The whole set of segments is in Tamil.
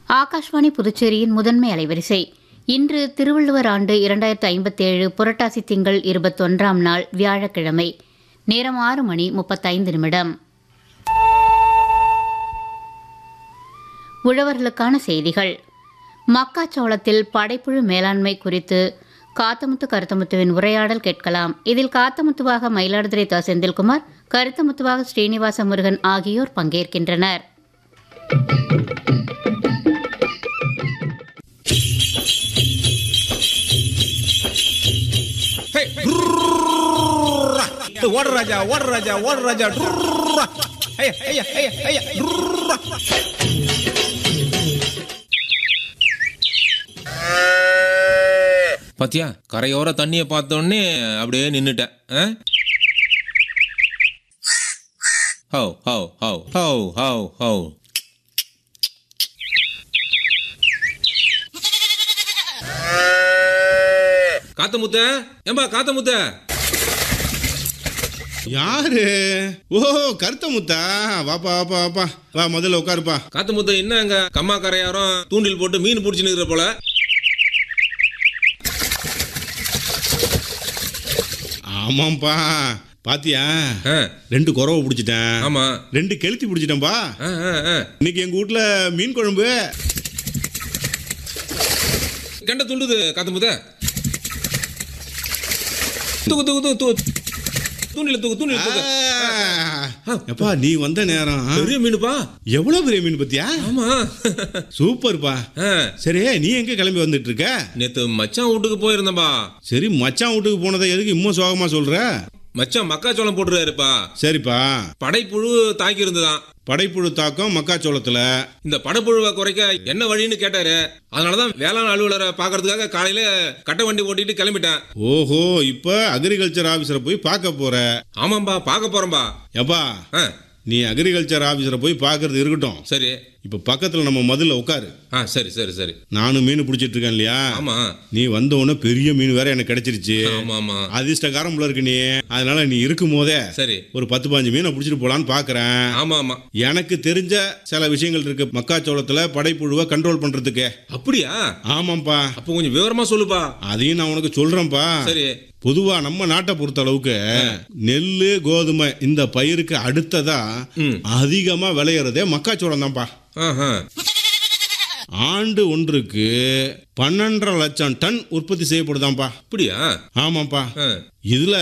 ஆகாஷ்வாணி புதுச்சேரியின் முதன்மை அலைவரிசை இன்று திருவள்ளுவர் ஆண்டு இரண்டாயிரத்து ஐம்பத்தேழு புரட்டாசி திங்கள் இருபத்தொன்றாம் நாள் வியாழக்கிழமை நேரம் ஆறு மணி முப்பத்தைந்து நிமிடம் உழவர்களுக்கான செய்திகள் மக்காச்சோளத்தில் படைப்புழு மேலாண்மை குறித்து காத்தமுத்து கருத்தமுத்துவின் உரையாடல் கேட்கலாம் இதில் காத்தமுத்துவாக மயிலாடுதுறை தா செந்தில்குமார் கருத்தமுத்துவாக ஸ்ரீனிவாச முருகன் ஆகியோர் பங்கேற்கின்றனர் ஹே, டுர்ரா. இது ஓடு ராஜா ஓடு ராஜா ஓடு ராஜா டுர்ரா. ஐயா, ஐயா, ஐயா, ஐயா, டுர்ரா. பாத்தியா கரையோர தண்ணிய பார்த்த உடனே அப்படியே நின்னுட்டேன் ஆ? ஹவ் ஹவ் ஹவ் ஹவ் ஹவ் ஹவ் காத்த முத்த ஏம்பா காத்த முத்த யாரு ஓ கருத்த முத்தா வாப்பா வாப்பா வாப்பா வா முதல்ல உட்காருப்பா காத்த முத்த என்ன அங்க கம்மா கரையாரம் தூண்டில் போட்டு மீன் பிடிச்சி நிக்கிற போல ஆமாம்ப்பா பாத்தியா ஆ, ரெண்டு குறவை பிடிச்சிட்டேன் ஆமா ரெண்டு கெளுத்தி பிடிச்சிட்டேன்பா ஆ, ஆ, ஆ. இன்னைக்கு எங்க வீட்ல மீன் குழம்பு கெண்ட துண்டுது காத்த முத்த தூக்கு தூக்கு தூக்கு தூக்கு தூண்டில தூக்கு தூண்டில தூக்கு ஆ, எப்பா நீ வந்த நேரம் பெரிய மீனுப்பா எவ்வளவு பெரிய மீன் பத்தியா ஆமா சூப்பர்ப்பா ஆ, சரி நீ எங்க கிளம்பி வந்துட்டு இருக்க நேத்து மச்சான் வீட்டுக்கு போயிருந்தேன்பா சரி மச்சான் வீட்டுக்கு போனதை எதுக்கு இன்னும் சோகமா சொல்ற மச்சான் மக்காச்சோளம் போட்டுறாருப்பா சரிப்பா படைப்புழு தாக்கி இருந்ததாம் படைப்புழு தாக்கம் மக்காச்சோளத்துல இந்த படப்புழுவை குறைக்க என்ன வழின்னு கேட்டாரு அதனாலதான் வேளாண் அலுவலரை பாக்குறதுக்காக காலையில கட்டை வண்டி ஓட்டிட்டு கிளம்பிட்டேன் ஓஹோ இப்ப அக்ரிகல்ச்சர் ஆபீசரை போய் பார்க்க போற ஆமாம்பா பார்க்க போறேன்பா எப்பா ஆ, நீ அக்ரிகல்ச்சர் ஆபீசரை போய் பார்க்கறது இருக்கட்டும் சரி இப்ப பக்கத்துல நம்ம முதல்ல உட்காரு ஆ சரி சரி சரி நானும் மீன் பிடிச்சிட்டு இருக்கேன் இல்லையா ஆமா நீ வந்த உடனே பெரிய மீன் வேற எனக்கு கிடைச்சிருச்சு ஆமா ஆமா அதிர்ஷ்டகாரம் போல இருக்கு நீ அதனால நீ இருக்கும் போதே சரி ஒரு பத்து பாஞ்சு மீனை பிடிச்சிட்டு போலான்னு பாக்குறேன் ஆமா ஆமா எனக்கு தெரிஞ்ச சில விஷயங்கள் இருக்கு மக்காச்சோளத்துல படைப்புழுவை கண்ட்ரோல் பண்றதுக்கு அப்படியா ஆமாப்பா அப்போ கொஞ்சம் விவரமா சொல்லுப்பா அதையும் நான் உனக்கு சொல்றேன்ப்பா சரி பொதுவா நம்ம நாட்டை பொறுத்த அளவுக்கு நெல்லு கோதுமை இந்த பயிருக்கு அடுத்ததா ம். அதிகமா விளையிறதே மக்காச்சோளம் தான்ப்பா ஆஹா. ஆண்டு ஒன்றுக்கு பன்னெண்டரை லட்சம் டன் உற்பத்தி செய்யப்படுதாம்ப்பா அப்படியா ஆமாப்பா ஆ, இதுல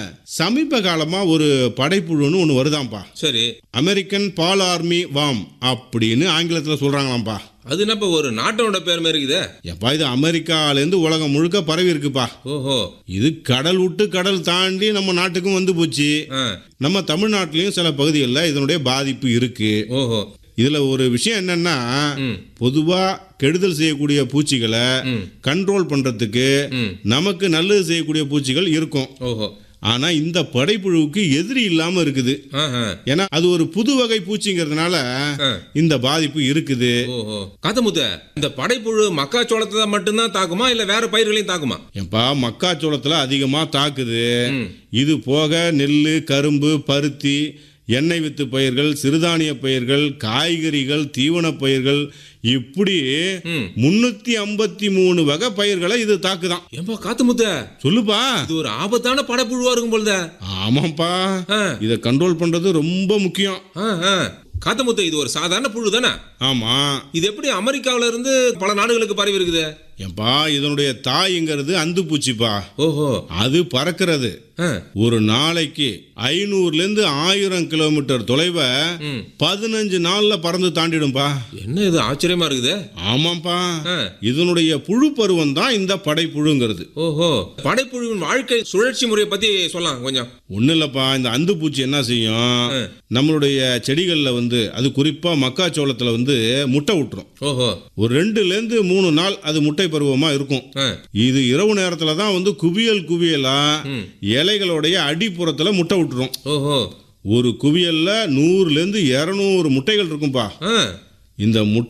சமீப காலமா ஒரு படைப்புழுன்னு ஒன்று வருதாம்ப்பா சரி அமெரிக்கன் பால் ஆர்மி வாம் அப்படின்னு ஆங்கிலத்துல சொல்றாங்களாம்ப்பா அது என்னப்பா ஒரு நாட்டோட பேர் மாதிரி இருக்குதே எப்பா இது அமெரிக்காலேருந்து உலகம் முழுக்க பரவி இருக்குப்பா ஓஹோ இது கடல் விட்டு கடல் தாண்டி நம்ம நாட்டுக்கும் வந்து போச்சு ஆ, நம்ம தமிழ்நாட்டிலையும் சில பகுதிகளில் இதனுடைய பாதிப்பு இருக்கு ஓஹோ இதுல ஒரு விஷயம் என்னன்னா ம். பொதுவா கெடுதல் செய்யக்கூடிய பூச்சிகளை ம். கண்ட்ரோல் பண்றதுக்கு ம். நமக்கு நல்லது செய்யக்கூடிய பூச்சிகள் இருக்கும் ஓஹோ ஆனா இந்த படைப்புழுவுக்கு எதிரி இல்லாம இருக்குது ஆஹா. ஏன்னா அது ஒரு புது வகை பூச்சிங்கிறதுனால ஆ. இந்த பாதிப்பு இருக்குது ஓஹோ காத்தமுத்த இந்த படைப்புழு மக்காச்சோளத்தை மட்டும்தான் தாக்குமா இல்ல வேற பயிர்களையும் தாக்குமா ஏப்பா மக்காச்சோளத்துல அதிகமா தாக்குது ம். இது போக நெல் கரும்பு பருத்தி எண்ணெய் வித்து பயிர்கள் சிறுதானிய பயிர்கள் காய்கறிகள் தீவனப் பயிர்கள் இப்படி ம். முன்னூத்தி ஐம்பத்தி மூணு வகை பயிர்களை இது தாக்குதான் ஏன்பா காத்தமுத்த சொல்லுப்பா இது ஒரு ஆபத்தான படைப்புழுவா இருக்கும் பொழுத ஆமாப்பா இதை கண்ட்ரோல் பண்றது ரொம்ப முக்கியம் காத்தமுத்த இது ஒரு சாதாரண புழு தானே ஆமா இது எப்படி அமெரிக்காவுல இருந்து பல நாடுகளுக்கு பரவி இருக்குது ஏப்பா இதனுடைய தாய்ங்கிறது அந்து பூச்சிப்பா ஓஹோ அது பறக்கிறது ஆ, ஒரு நாளைக்கு ஐநூறுல இருந்து ஆயிரம் கிலோமீட்டர் தொலைவை ம். பதினஞ்சு நாள்ல பறந்து தாண்டிடும்பா என்ன இது ஆச்சரியமா இருக்குது ஆமாப்பா ஆ. இதனுடைய புழு பருவம் தான் இந்த படைப்புழுங்கிறது ஓஹோ படைப்புழுவின் வாழ்க்கை சுழற்சி முறையை பத்தி சொல்லலாம் கொஞ்சம் ஒன்றும் இல்லைப்பா இந்த அந்து பூச்சி என்ன செய்யும் நம்மளுடைய செடிகளில் வந்து அது குறிப்பாக மக்காச்சோளத்தில் வந்து முட்டை விட்டுரும் ஓஹோ ஒரு ரெண்டுலேருந்து மூணு நாள் அது முட்டை பருவமாக இருக்கும் ஆ, இது இரவு நேரத்தில் தான் வந்து குவியல் குவியலா ம். இலைகளுடைய அடிப்புறத்தில் முட்டை விட்டுரும் ஓஹோ ஒரு குவியல்ல நூறுலேருந்து இரநூறு முட்டைகள் இருக்கும்பா ஆ, இந்த முட்டை